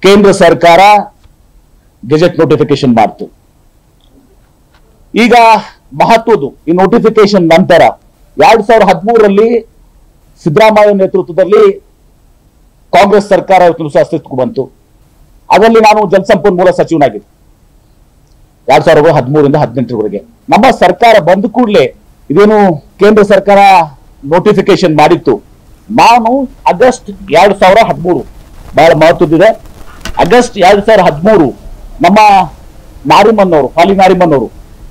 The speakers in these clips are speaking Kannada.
ಕೇಂದ್ರ ಸರ್ಕಾರ ಗೆಜೆಟ್ ನೋಟಿಫಿಕೇಶನ್ ಮಾಡ್ತು ಈಗ ಮಹತ್ವದ್ದು ಈ ನೋಟಿಫಿಕೇಶನ್ ನಂತರ ಎರಡ್ ಸಾವಿರದ ಹದಿಮೂರರಲ್ಲಿ ಸಿದ್ದರಾಮಯ್ಯ ನೇತೃತ್ವದಲ್ಲಿ ಕಾಂಗ್ರೆಸ್ ಸರ್ಕಾರ ಇವತ್ತು ಸಹ ಅಸ್ತಿತ್ವಕ್ಕೆ ಬಂತು ಅದರಲ್ಲಿ ನಾನು ಜಲಸಂಪನ್ಮೂಲ ಸಚಿವನಾಗಿದ್ದೆ ಎರಡ್ ಸಾವಿರದ ಹದಿಮೂರರಿಂದ ಹದಿನೆಂಟರವರೆಗೆ ನಮ್ಮ ಸರ್ಕಾರ ಬಂದ ಕೂಡಲೇ ಇದೇನು ಕೇಂದ್ರ ಸರ್ಕಾರ ನೋಟಿಫಿಕೇಶನ್ ಮಾಡಿತ್ತು ನಾನು ಆಗಸ್ಟ್ ಎರಡ್ ಸಾವಿರ ಹದಿಮೂರು ಬಹಳ ಮಹತ್ವದಿದೆ ಆಗಸ್ಟ್ ಎರಡ್ ಸಾವಿರ ಹದಿಮೂರು ನಮ್ಮ ನಾರಿಮನ್ನವರು ಹಾಲಿ ನಾರಿಮನ್ನವರು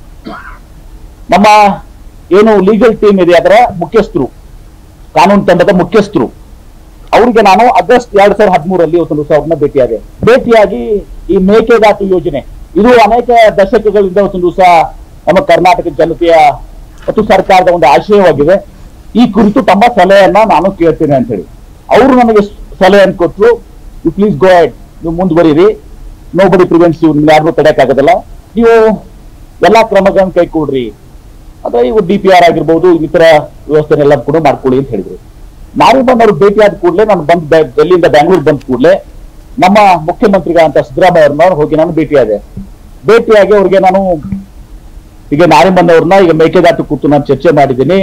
ನಮ್ಮ ಏನು ಲೀಗಲ್ ಟೀಮ್ ಇದೆ ಅದರ ಮುಖ್ಯಸ್ಥರು ಕಾನೂನು ತಂಡದ ಮುಖ್ಯಸ್ಥರು ಅವರಿಗೆ ನಾನು ಆಗಸ್ಟ್ ಎರಡ್ ಸಾವಿರದ ಹದಿಮೂರಲ್ಲಿ ಒಂದು ದಿವಸ ಅವ್ರನ್ನ ಭೇಟಿಯಾದೆ ಭೇಟಿಯಾಗಿ ಈ ಮೇಕೆದಾಟು ಯೋಜನೆ ಇದು ಅನೇಕ ದಶಕಗಳಿಂದ ಒಂದು ದಿವಸ ನಮ್ಮ ಕರ್ನಾಟಕ ಜನತೆಯ ಮತ್ತು ಸರ್ಕಾರದ ಒಂದು ಆಶಯವಾಗಿದೆ ಈ ಕುರಿತು ತಮ್ಮ ಸಲಹೆಯನ್ನ ನಾನು ಕೇಳ್ತೇನೆ ಅಂತ ಹೇಳಿ ಅವರು ನನಗೆ ಸಲಹೆಯನ್ನು ಕೊಟ್ಟರು ಯು ಪ್ಲೀಸ್ ಗೋ ಹೆಡ್ ನೀವು ಮುಂದುವರಿರಿ ನೋ ಬಡಿ ಪ್ರಿವೆಂಟ್ಸ್ ಯು ಯಾರು ತಡೆಯಕ್ಕಾಗೋದಿಲ್ಲ ನೀವು ಎಲ್ಲಾ ಕ್ರಮಗಳನ್ನು ಕೈಗೊಳ್ರಿ ಅದೇ ಇವು ಡಿ ಪಿ ಆರ್ ಆಗಿರ್ಬೋದು ಇತರ ವ್ಯವಸ್ಥೆನೆಲ್ಲ ಕೂಡ ಮಾಡ್ಕೊಳ್ಳಿ ಅಂತ ಹೇಳಿದ್ರು ನಾರಿಮನ್ ಅವರು ಭೇಟಿ ಆದ ಕೂಡಲೇ ನಾನು ಬಂದ್ ಬ್ಯಾ- ಡೆಲ್ಲಿಯಿಂದ ಬ್ಯಾಂಗ್ಳೂರ್ ಬಂದ ಕೂಡಲೇ ನಮ್ಮ ಮುಖ್ಯಮಂತ್ರಿಗಳಂತ ಸಿದ್ದರಾಮಯ್ಯ ಅವ್ರನ್ನ ಹೋಗಿ ನಾನು ಭೇಟಿಯಾದೆ ಭೇಟಿಯಾಗಿ ಅವ್ರಿಗೆ ನಾನು ಈಗ ನಾರಿಮನ್ ಅವ್ರನ್ನ ಈಗ ಮೇಕೆದಾಟು ಕೂತು ನಾನು ಚರ್ಚೆ ಮಾಡಿದ್ದೀನಿ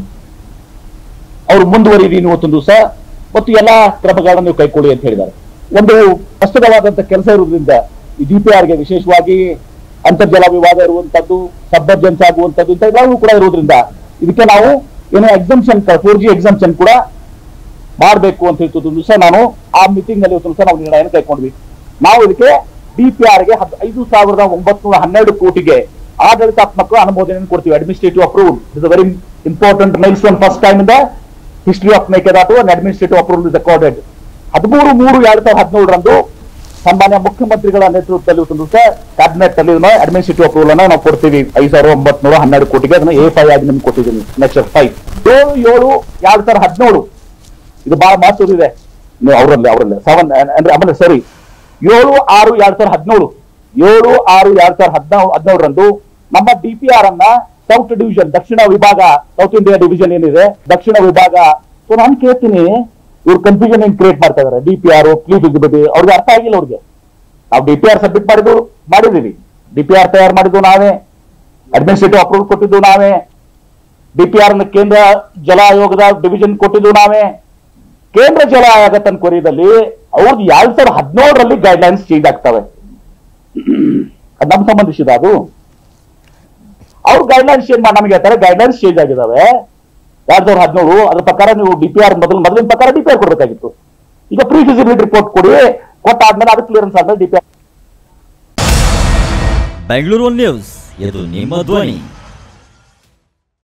ಅವ್ರು ಮುಂದುವರಿರಿ ನೀವು ಇವತ್ತೊಂದು ದಿವಸ ಮತ್ತು ಎಲ್ಲಾ ಕ್ರಮಗಳನ್ನ ನೀವು ಕೈಗೊಳ್ಳಿ ಅಂತ ಹೇಳಿದ್ದಾರೆ ಒಂದು ಕಷ್ಟವಾದಂತ ಕೆಲಸ ಇರುವುದರಿಂದ ಈ ಡಿ ಪಿ ಆರ್ಗೆ ವಿಶೇಷವಾಗಿ ಅಂತರ್ಜಲ ವಿವಾದ ಇರುವಂತದ್ದು ಸಬ್ಬರ್ಜೆನ್ಸ್ ಆಗುವಂತದ್ದು ಇಂಥ ಎಲ್ಲವೂ ಕೂಡ ಇರುವುದರಿಂದ ಇದಕ್ಕೆ ನಾವು ಏನೋ ಎಕ್ಸಮ್ಷನ್ ಫೋರ್ ಜಿ ಎಕ್ಸಮ್ಷನ್ ಕೂಡ ಮಾಡಬೇಕು ಅಂತ ಹೇಳ್ತಿದ್ದು ದಿವಸ ನಾನು ಆ ಮೀಟಿಂಗ್ ನಲ್ಲಿ ಇವತ್ತು ದಿವಸ ನಾವು ನಿರ್ಣಯ ಕೈಗೊಂಡ್ವಿ ನಾವು ಇದಕ್ಕೆ ಡಿ ಪಿ ಆರ್ಗೆ ಐದು ಸಾವಿರದ ಒಂಬತ್ತು ಹನ್ನೆರಡು ಕೋಟಿಗೆ ಆಡಳಿತಾತ್ಮಕ ಅನುಮೋದನೆ ಕೊಡ್ತೀವಿ administrative approval is very important milestone first time in the history of Mekedatu and administrative approval is accorded ಹದಿಮೂರು ಮೂರು ಎರಡ್ ಸಾವಿರದ ಹದಿನೇಳರಂದು ಸನ್ಮಾನ್ಯ ಮುಖ್ಯಮಂತ್ರಿಗಳ ನೇತೃತ್ವದಲ್ಲಿ ಒಂದು ದಿವಸ ಕ್ಯಾಬಿನೆಟ್ ಅಲ್ಲಿ ಅಡ್ಮಿನಿಸ್ಟ್ರೇಟಿವ್ ಅಪ್ರೂವಲ್ ಅನ್ನ ನಾವು ಕೊಡ್ತೀವಿ ಐದು ಸಾವಿರದ ಒಂಬತ್ನೂರ ಹನ್ನೆರಡು ಕೋಟಿಗೆ ಅದನ್ನ ಎ ಫೈ ಆಗಿ ನಿಮ್ಗೆ ಕೊಟ್ಟಿದ್ದೀನಿ ನೆಕ್ಸ್ಟ್ ಫೈವ್ ಏಳು ಏಳು ಎರಡ್ ಸಾವಿರದ ಹದಿನೇಳು ಇದು ಬಹಳ ಮಹತ್ವದಿದೆ ನೀವು ಅವರಲ್ಲಿ ಅವರಲ್ಲಿ ಸೆವೆನ್ ಅಂದ್ರೆ ಆಮೇಲೆ ಸಾರಿ ಏಳು ಆರು ಎರಡ್ ಸಾವಿರದ ಹದಿನೇಳು ಏಳು ಆರು ಎರಡ್ ಸಾವಿರದ ಹದಿನೇಳು ಹದಿನೇಳರಂದು ನಮ್ಮ ಡಿ ಪಿ ಆರ್ ಅನ್ನ ಸೌತ್ ಡಿವಿಷನ್ ದಕ್ಷಿಣ ವಿಭಾಗ ಸೌತ್ ಇಂಡಿಯಾ ಡಿವಿಷನ್ ಏನಿದೆ ದಕ್ಷಿಣ ವಿಭಾಗ ಸೊ ನಾನು ಕೇಳ್ತೀನಿ ಇವ್ರು ಕನ್ಫ್ಯೂಷನ್ ಏನ್ ಕ್ರಿಯೇಟ್ ಮಾಡ್ತಾ ಇದಾರೆ D P R pre feasibility ಅವ್ರಿಗೆ ಅರ್ಥ ಆಗಿಲ್ಲ ಅವ್ರಿಗೆ ನಾವು ಡಿ ಪಿ ಆರ್ ಸಬ್ಮಿಟ್ ಮಾಡಿದ್ದು ಮಾಡಿದೀವಿ ಡಿ ಪಿ ಆರ್ ತಯಾರು ಮಾಡಿದ್ದು ನಾವೇ ಅಡ್ಮಿನಿಸ್ಟ್ರೇಟಿವ್ ಅಪ್ರೂವಲ್ ಕೊಟ್ಟಿದ್ದು ನಾವೇ ಡಿ ಪಿ ಆರ್ ಕೇಂದ್ರ ಜಲ ಆಯೋಗದ ಡಿವಿಷನ್ ಕೊಟ್ಟಿದ್ದು ನಾವೇ ಕೇಂದ್ರ ಜಲ ಆಯೋಗ ತನ್ನ ಕೊರಿಯದಲ್ಲಿ ಅವ್ರದ್ದು ಎರಡ್ ಸಾವಿರದ ಹದಿನೇಳರಲ್ಲಿ ಗೈಡ್ಲೈನ್ಸ್ ಚೇಂಜ್ ಆಗ್ತವೆ ಅದ್ ನಮ್ ಸಂಬಂಧಿಸಿದ ಅದು ಅವ್ರ ಗೈಡ್ಲೈನ್ಸ್ ಚೇಂಜ್ ಮಾಡಿ ನಮಗೆ ಹೇಳ್ತಾರೆ ಗೈಡ್ಲೈನ್ಸ್ ಚೇಂಜ್ ಆಗಿದಾವೆ ಎರಡ್ ಸಾವಿರದ ಹದಿನೇಳು ಅದ್ರ ಪ್ರಕಾರ ನೀವು ಡಿ ಪಿ ಆರ್ ಮೊದಲು ಮೊದಲಿನ ಪ್ರಕಾರ ಡಿ ಪಿ ಆರ್ ಕೊಡಬೇಕಾಗಿತ್ತು ಈಗ ಪ್ರೀ ಫಿಸಿಬಿಲಿಟಿ ರಿಪೋರ್ಟ್ ಕೊಡಿ ಕೊಟ್ಟಾದ್ಮೇಲೆ ಅದು ಕ್ಲಿಯರೆನ್ಸ್ ಆದ್ಮೇಲೆ D P R Bengaluru news ಇದು ನಿಮ್ಮ ಧ್ವನಿ